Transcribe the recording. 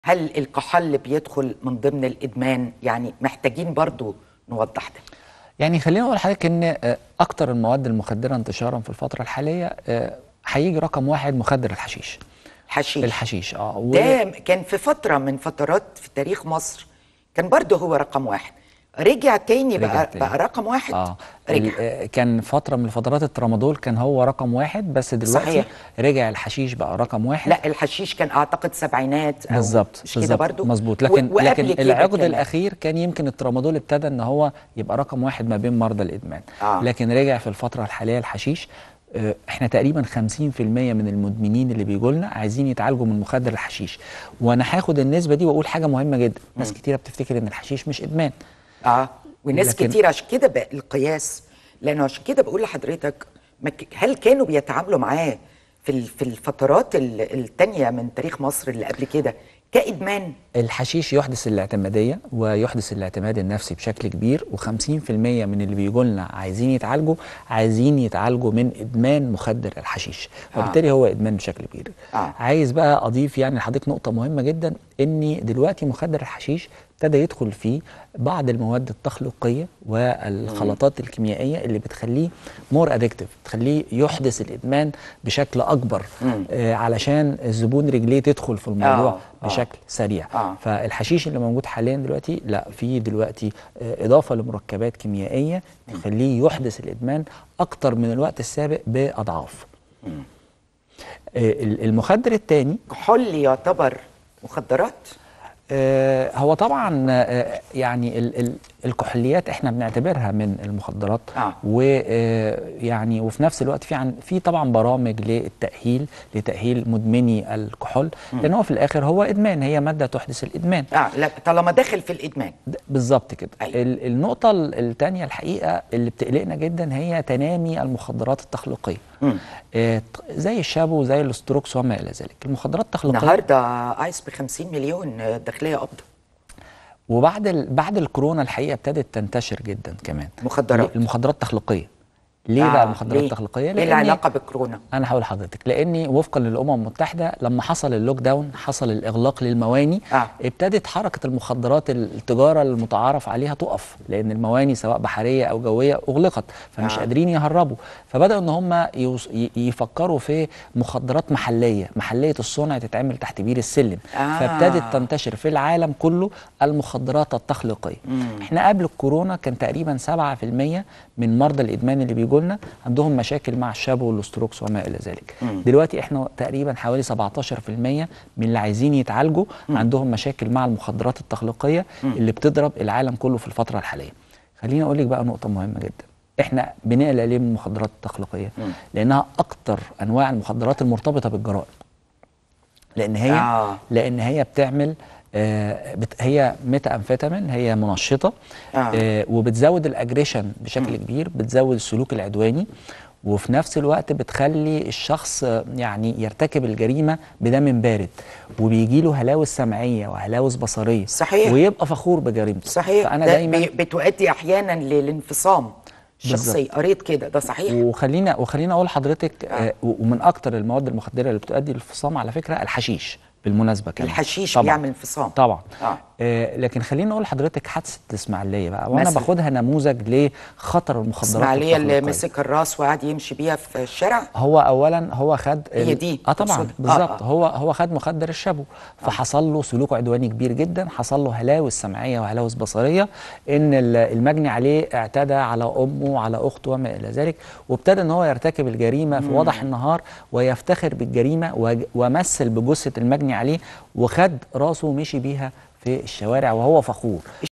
هل الكحول بيدخل من ضمن الادمان يعني محتاجين برضو نوضح ده يعني خليني اقول لحضرتك ان آه، اكتر المواد المخدره انتشارا في الفتره الحاليه آه، هيجي رقم واحد مخدر الحشيش حشيش الحشيش اه و- ده كان في فتره من فترات في تاريخ مصر كان برضو هو رقم واحد رجع تاني رجع بقى, تاني. بقى رقم واحد اه رجع ال- آه، كان فتره من فترات الترامادول كان هو رقم واحد بس دلوقتي صحيح. رجع الحشيش بقى رقم واحد لا الحشيش كان اعتقد سبعينات أو بالظبط مش كده بالظبط برضو مظبوط و- لكن وقبل لكن كده العقد كمان. الاخير كان يمكن الترامادول ابتدى ان هو يبقى رقم واحد ما بين مرضى الادمان آه. لكن رجع في الفتره الحاليه الحشيش آه، احنا تقريبا 50% من المدمنين اللي بيجوا لنا عايزين يتعالجوا من مخدر الحشيش وانا هاخد النسبه دي واقول حاجه مهمه جدا ناس كتيره بتفتكر ان الحشيش مش ادمان اه وناس لكن- كتير عشان كده بقى القياس لانه عشان كده بقول لحضرتك ما ك- هل كانوا بيتعاملوا معاه في ال- في الفترات ال- التانية من تاريخ مصر اللي قبل كده كادمان الحشيش يحدث الاعتماديه ويحدث الاعتماد النفسي بشكل كبير و50% من اللي بيجوا لنا عايزين يتعالجوا عايزين يتعالجوا من ادمان مخدر الحشيش وبالتالي هو ادمان بشكل كبير آه. عايز بقى اضيف يعني لحضرتك نقطه مهمه جدا ان دلوقتي مخدر الحشيش ابتدى يدخل فيه بعض المواد التخليقيه والخلطات الكيميائيه اللي بتخليه مور ادكتيف بتخليه يحدث الادمان بشكل اكبر آه علشان الزبون رجليه تدخل في الموضوع آه، آه. بشكل سريع آه. فالحشيش اللي موجود حاليا دلوقتي لا في دلوقتي آه، اضافه لمركبات كيميائيه تخليه يحدث الادمان اكتر من الوقت السابق باضعاف آه، ال- المخدر الثاني كحول يعتبر مخدرات آه، هو طبعا آه، يعني ال- ال- الكحوليات احنا بنعتبرها من المخدرات آه. ويعني وفي نفس الوقت في عن في طبعا برامج للتاهيل لتاهيل مدمني الكحول لان هو في الاخر هو ادمان هي ماده تحدث الادمان اه لا طالما داخل في الادمان د- بالظبط كده أيوة. ال- النقطة الثانية الحقيقة اللي بتقلقنا جدا هي تنامي المخدرات التخليقية مم. آه، ط- زي الشابو وزي الاستروكس وما إلى ذلك المخدرات التخليقية النهارده ايس ب 50 مليون آه، داخليه قبضه وبعد ال... بعد الكورونا الحقيقة ابتدت تنتشر جدا كمان مخدرات. المخدرات التخليقية ليه بقى المخدرات التخليقية؟ ايه لأن العلاقه بالكورونا انا هقول لحضرتك لاني وفقا للامم المتحده لما حصل اللوك داون حصل الاغلاق للمواني آه. ابتدت حركه المخدرات التجاره المتعارف عليها تقف لان المواني سواء بحريه او جويه اغلقت فمش آه. قادرين يهربوا فبداوا ان هم يوص- ي- يفكروا في مخدرات محليه محليه الصنع تتعمل تحت بير السلم آه. فابتدت تنتشر في العالم كله المخدرات التخليقيه احنا قبل الكورونا كان تقريبا 7% من مرضى الادمان اللي بيجوا لنا عندهم مشاكل مع الشابو والاستروكس وما الى ذلك دلوقتي احنا تقريبا حوالي 17% من اللي عايزين يتعالجوا عندهم مشاكل مع المخدرات التخليقيه اللي بتضرب العالم كله في الفتره الحاليه خليني اقول لك بقى نقطه مهمه جدا احنا بنقلق ليه من المخدرات التخليقيه لانها اكتر انواع المخدرات المرتبطه بالجرائم لان هي آه. لان هي بتعمل آه بت هي ميتا امفيتامين هي منشطه آه. آه وبتزود الاجريشن بشكل كبير بتزود السلوك العدواني وفي نفس الوقت بتخلي الشخص آه، يعني يرتكب الجريمه بدم بارد وبيجي له هلاوس سمعيه وهلاوس بصريه صحيح. ويبقى فخور بجريمته صحيح فانا ده دايما بي- بتؤدي احيانا للانفصام الشخصي بالظبط. قريت كده ده صحيح وخلينا وخلينا اقول لحضرتك آه. ومن اكتر المواد المخدره اللي بتؤدي للانفصام على فكره الحشيش بالمناسبه كمان الحشيش طبعاً. بيعمل انفصام طبعا آه. آه لكن خليني اقول لحضرتك حادثه الاسماعيليه بقى وانا مثلاً. باخدها نموذج لخطر المخدرات اسماعيليه اللي التخليقية. مسك الراس وقعد يمشي بيها في الشارع هو اولا هو خد هي ال- دي اه طبعا تقصد. بالظبط آه، آه. هو هو خد مخدر الشابو فحصل له سلوك عدواني كبير جدا حصل له هلاوس سمعيه وهلاوس بصريه ان ال- المجني عليه اعتدى على امه وعلى اخته وما الى ذلك وابتدى ان هو يرتكب الجريمه في وضح النهار ويفتخر بالجريمه وج- ومثل بجثه المجني عليه وخد راسه ومشي بيها في الشوارع وهو فخور